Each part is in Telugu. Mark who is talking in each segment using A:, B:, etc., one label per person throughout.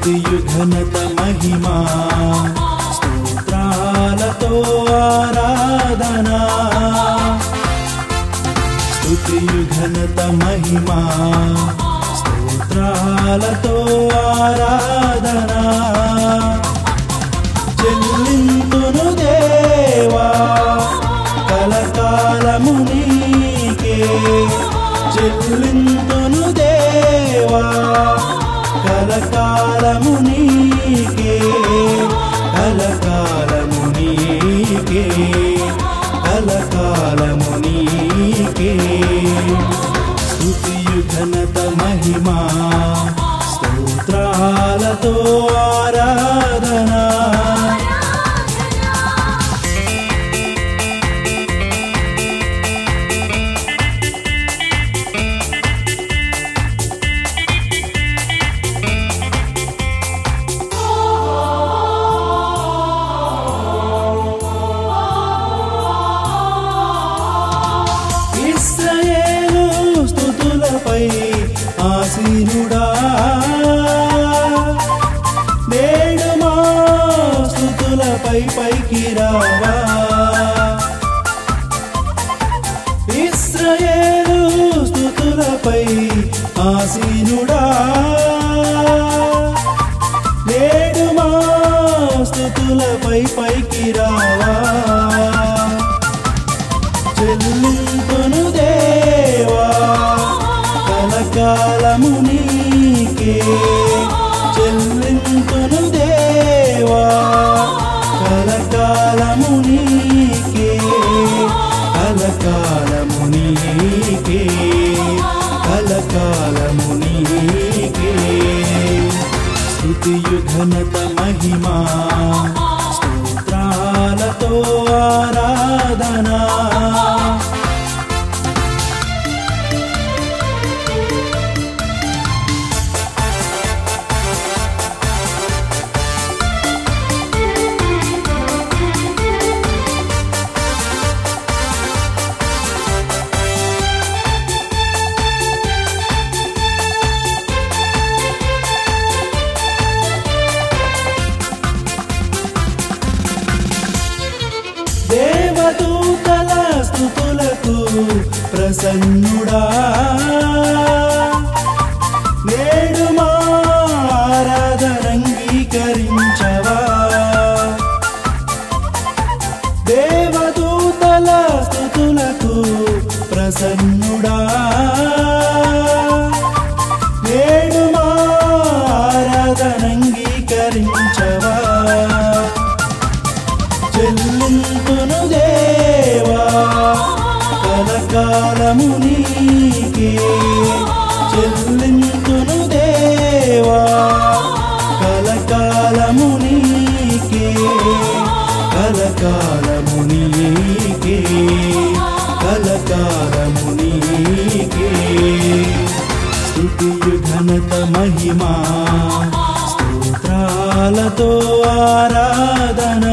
A: స్తుతియు ఘనత మహిమా స్తోత్రాలతో ఆరాధనా స్తుతియు ఘనత మహిమా స్తోత్రాలతో ఆరాధనా చెల్లింతును దేవా కలకాలము నీకే చెల్లింతును దేవా కలకాలము నీకే కలకాలము నీకే కలకాలము నీకే స్తుతియు ఘనత మహిమా స్తోత్రాలతో ఆరాధనా ఇస్రాయేలు స్తుతులపై ఆసీనుడా నేడు మా స్తుతులపై పైకి రావా ఇస్రాయేలు స్తుతులపై ఆసీనుడా నేడు మా స్తుతులపై పైకి రావా చెల్లింపును దేవా కలకాలము నీకే చెల్లింపును దేవా కలకాలము నీకే కలకాలము నీకే కలకాలము నీకే స్తుతియు ఘనత మహిమా స్తోత్రాలతో ఆరాధనా దేవదూతల స్థుతులకు ప్రసన్నుడా నేడు మా ఆరాధనంగీకరించవా దేవదూతల స్థుతులకు ప్రసన్నుడా నేడు మా ఆరాధనంగీకరించవా చెల్లింపును దేవా కలకాలము నీకే చెల్లింపును దేవా కలకాలము నీకే కలకాలము నీకే కలకాలము నీకే స్తుతియు ఘనత మహిమా స్తోత్రాలతో ఆరాధనా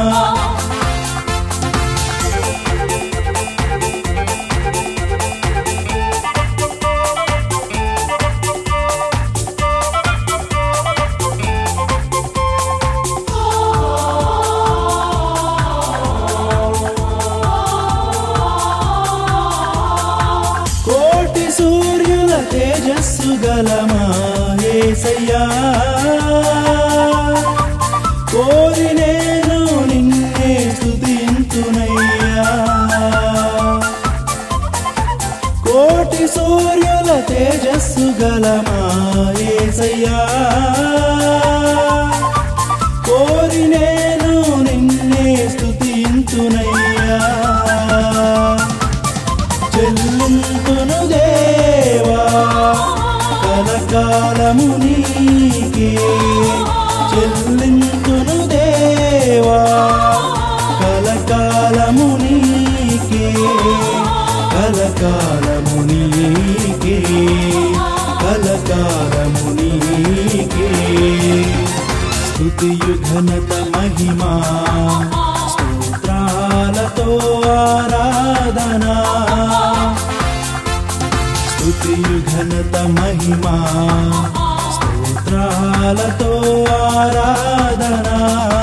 A: కోటి సూర్యుల తేజస్సు గలమా ఏసయ్యా కోరి నేను నిన్నే స్తుతింతునయ్యా కోటి సూర్యుల తేజస్సు గలమా ఏసయ్యా కోరి నేను నిన్నే స్తుతింతునయ్యా చెల్లింపును దేవా కలకాలము నీకే చెల్లింపును దేవా కలకాలము నీకే కలకాలము నీకే కలకాలము నీకే స్తుతియు ఘనత మహిమా స్తోత్రాలతో ఆరాధనా స్తుతియు ఘనత మహిమా స్తోత్ర స్తోత్రాలతో ఆరాధనా